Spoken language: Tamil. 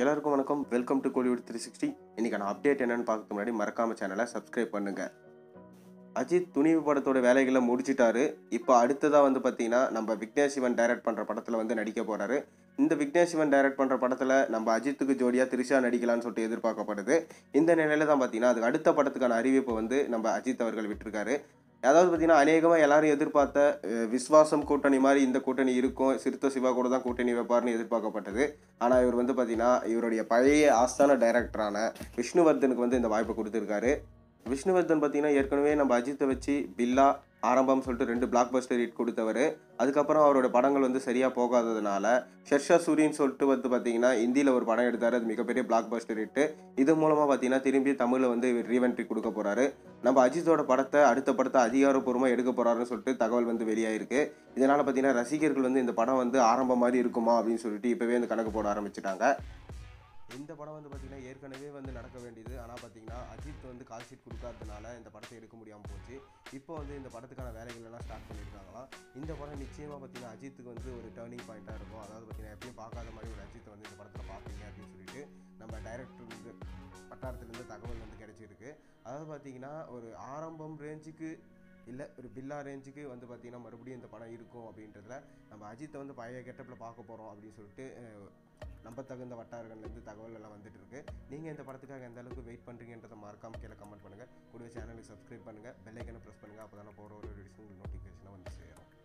எல்லாருக்கும் வணக்கம் welcome to Kollywood three sixty இன்றைக்கான அப்டேட் என்னன்னு பார்க்கறதுக்கு முன்னாடி மறக்காம சேனலை சப்ஸ்கிரைப் பண்ணுங்க அஜித் துணிவு படத்தோட வேலைகளை முடிச்சிட்டாரு இப்போ அடுத்ததாக வந்து பார்த்தீங்கன்னா நம்ம விக்னேஷ் சிவன் டைரக்ட் பண்ணுற படத்தில் வந்து நடிக்க போகிறாரு இந்த விக்னேஷ் சிவன் டைரக்ட் பண்ணுற படத்தில் நம்ம அஜித்துக்கு ஜோடியாக திரிஷா நடிக்கலாம்னு சொல்லிட்டு எதிர்பார்க்கப்படுது இந்த நிலையில தான் பார்த்தீங்கன்னா அதுக்கு அடுத்த படத்துக்கான அறிவிப்பு வந்து நம்ம அஜித் அவர்கள் விட்டிருக்காரு அதாவது பார்த்தீங்கன்னா அநேகமாக எல்லாரும் எதிர்பார்த்த அஹ், விஸ்வாசம் கூட்டணி மாதிரி இந்த கூட்டணி இருக்கும் சிறுத்தை சிவா கூட தான் கூட்டணி வைப்பார்னு எதிர்பார்க்கப்பட்டது ஆனால் இவர் வந்து பார்த்தீங்கன்னா இவருடைய பழைய ஆஸ்தான டைரக்டரான விஷ்ணுவர்தனுக்கு வந்து இந்த வாய்ப்பு கொடுத்துருக்காரு விஷ்ணுவர்தன் பார்த்தீங்கன்னா ஏற்கனவே நம்ம அஜித்தை வச்சு பில்லா ஆரம்பம் சொல்லிட்டு ரெண்டு பிளாக் பஸ்டர் ஹிட் கொடுத்தவர் அதுக்கப்புறம் அவரோட படங்கள் வந்து சரியாக போகாததுனால ஷெர்ஷா சூரின்னு சொல்லிட்டு வந்து பார்த்தீங்கன்னா இந்தியில் ஒரு படம் எடுத்தார் அது மிகப்பெரிய பிளாக் பஸ்டர் ஹிட்டு இது மூலமாக பார்த்தீங்கன்னா திரும்பி தமிழில் வந்து ரீவென்ட்ரி கொடுக்க போகிறாரு நம்ம அஜித்தோட படத்தை அடுத்த படத்தை அதிகாரப்பூர்வமாக எடுக்க போகிறாருன்னு சொல்லிட்டு தகவல் வந்து வெளியாயிருக்கு இதனால் பார்த்தீங்கன்னா ரசிகர்கள் வந்து இந்த படம் வந்து ஆரம்பம் மாதிரி இருக்குமா அப்படின்னு சொல்லிட்டு இப்போவே வந்து கணக்கு போட ஆரம்பிச்சிட்டாங்க இந்த படம் வந்து பார்த்திங்கன்னா ஏற்கனவே வந்து நடக்க வேண்டியது ஆனால் பார்த்தீங்கன்னா அஜித் வந்து கால் ஷீட் கொடுக்காததுனால இந்த படத்தை எடுக்க முடியாமல் போச்சு இப்போ வந்து இந்த படத்துக்கான வேலைகள் எல்லாம் ஸ்டார்ட் பண்ணியிருக்காங்களாம் இந்த படம் நிச்சயமாக பார்த்தீங்கன்னா அஜித்துக்கு வந்து ஒரு டேர்னிங் பாயிண்ட்டாக இருக்கும் அதாவது பார்த்தீங்கன்னா எப்பயும் பார்க்காத மாதிரி ஒரு அஜித்தை வந்து இந்த படத்தில் பார்ப்பீங்க அப்படின்னு சொல்லிட்டு நம்ம டைரக்டர் வட்டாரத்துலேருந்து தகவல் வந்து கிடைச்சிருக்கு அதாவது பார்த்தீங்கன்னா ஒரு ஆரம்பம் ரேஞ்சுக்கு இல்லை ஒரு பில்லா ரேஞ்சுக்கு வந்து பார்த்தீங்கன்னா மறுபடியும் இந்த படம் இருக்கும் அப்படின்றதுல நம்ம அஜித்தை வந்து பழைய கெட்டப்பில் பார்க்க போகிறோம் அப்படின்னு சொல்லிட்டு அஹ், நம்பத்தகுந்த வட்டாரங்கள்லேருந்து தகவல் எல்லாம் வந்துட்டு இருக்கு நீங்கள் இந்த படத்துக்காக எந்த அளவுக்கு வெயிட் பண்ணுறீங்கன்றதை மறக்காம கீழே கமெண்ட் பண்ணுங்கள் கூடவே சேனலுக்கு சப்ஸ்கிரைப் பண்ணுங்கள் பெல் ஐக்கனை ப்ரெஸ் பண்ணுங்கள் அப்போ தானே போகிற ஒரு நோட்டிஃபிகேஷனாக வந்து சேரும்